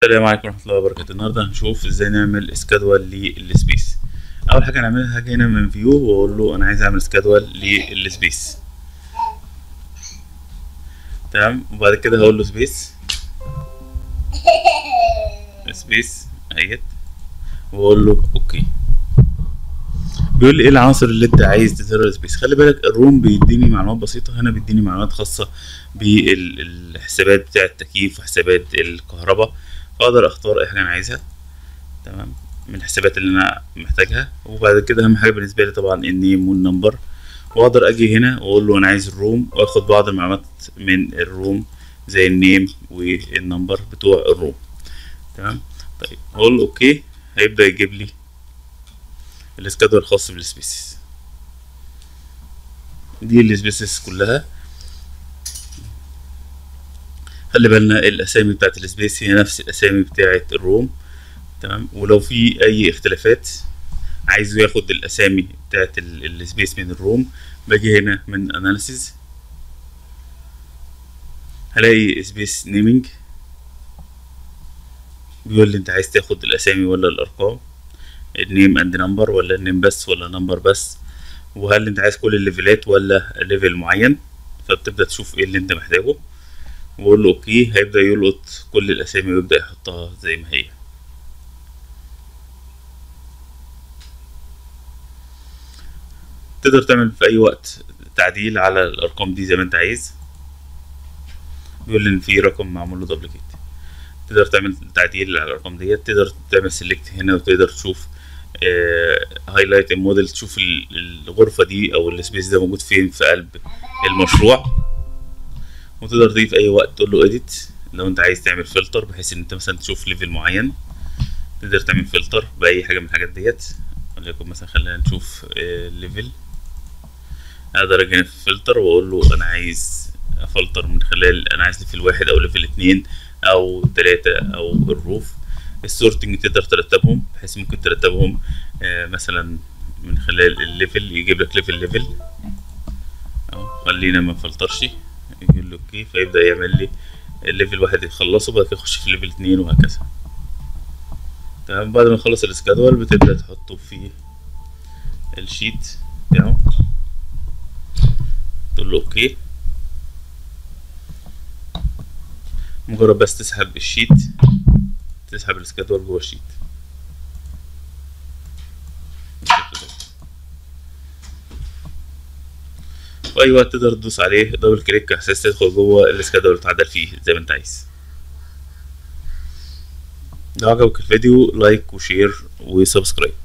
السلام عليكم ورحمة الله وبركاته النهاردة هنشوف ازاي نعمل اسكادوال للسبيس أول حاجة هنعملها هاجي هنا من فيو وأقول له أنا عايز أعمل اسكادوال للسبيس تمام وبعد كده هقول له سبيس سبيس اهيت واقول له اوكي بيقول لي ايه العناصر اللي انت عايز تظهرها سبيس خلي بالك الروم بيديني معلومات بسيطه هنا بيديني معلومات خاصه بالحسابات بتاع التكييف وحسابات الكهرباء فاقدر اختار اي حاجه انا عايزها تمام من الحسابات اللي انا محتاجها وبعد كده اهم حاجه بالنسبه لي طبعا النيم والنمبر واقدر اجي هنا واقول له انا عايز الروم واخد بعض المعلومات من الروم زي النيم والنمبر بتوع الروم تمام طيب اقول له اوكي هيبدا يجيب لي الاسكادول الخاص بالسبيسيس دي السبيسيس كلها خلي بالنا الاسامي بتاعت السبيس هي نفس الاسامي بتاعت الروم تمام ولو في اي اختلافات عايزه ياخد الاسامي بتاعت السبيس من الروم باجي هنا من اناليسيز هلاقي سبيس نيمينج بيقول لي انت عايز تاخد الاسامي ولا الارقام النيم اند نمبر ولا النيم بس ولا نمبر بس وهل انت عايز كل الليفلات ولا ليفل معين فبتبدا تشوف ايه اللي انت محتاجه وقول له اوكي هيبدا يلقط كل الاسامي ويبدا يحطها زي ما هي تقدر تعمل في اي وقت تعديل على الارقام دي زي ما انت عايز بيقول لي ان في رقم معمول له دبليكيت تقدر تعمل تعديل على الارقام ديت تقدر تعمل سيلكت هنا وتقدر تشوف هايلايت الموديل تشوف الغرفه دي او السبيس ده موجود فين في قلب المشروع وتقدر تضيف اي وقت تقول له اديت لو انت عايز تعمل فلتر بحيث ان انت مثلا تشوف ليفل معين تقدر تعمل فلتر باي حاجه من الحاجات ديت وليكن مثلا خلينا نشوف ليفل اقدر اجي هنا في فلتر واقول له انا عايز افلتر من خلال انا عايز ليفل واحد او ليفل اتنين او تلاتة او الروف السورتنج تقدر ترتبهم بحيث ممكن ترتبهم آه مثلا من خلال الليفل يجيب لك ليفل ليفل اهو خلينا ما نفلترش يقول له اوكي فيبدا يعمل لي الليفل واحد يخلصه بعد كده يخش في ليفل اتنين وهكذا تمام بعد ما نخلص السكادول بتبدا تحطه في الشيت بتاعه تقول له اوكي مجرد بس تسحب الشيت تسحب السكادول جوه الشيت في اي وقت تقدر تدوس عليه دبل كليك اساس تدخل جوه السكادول وتعدل فيه زي ما انت عايز لو عجبك الفيديو لايك وشير وسبسكرايب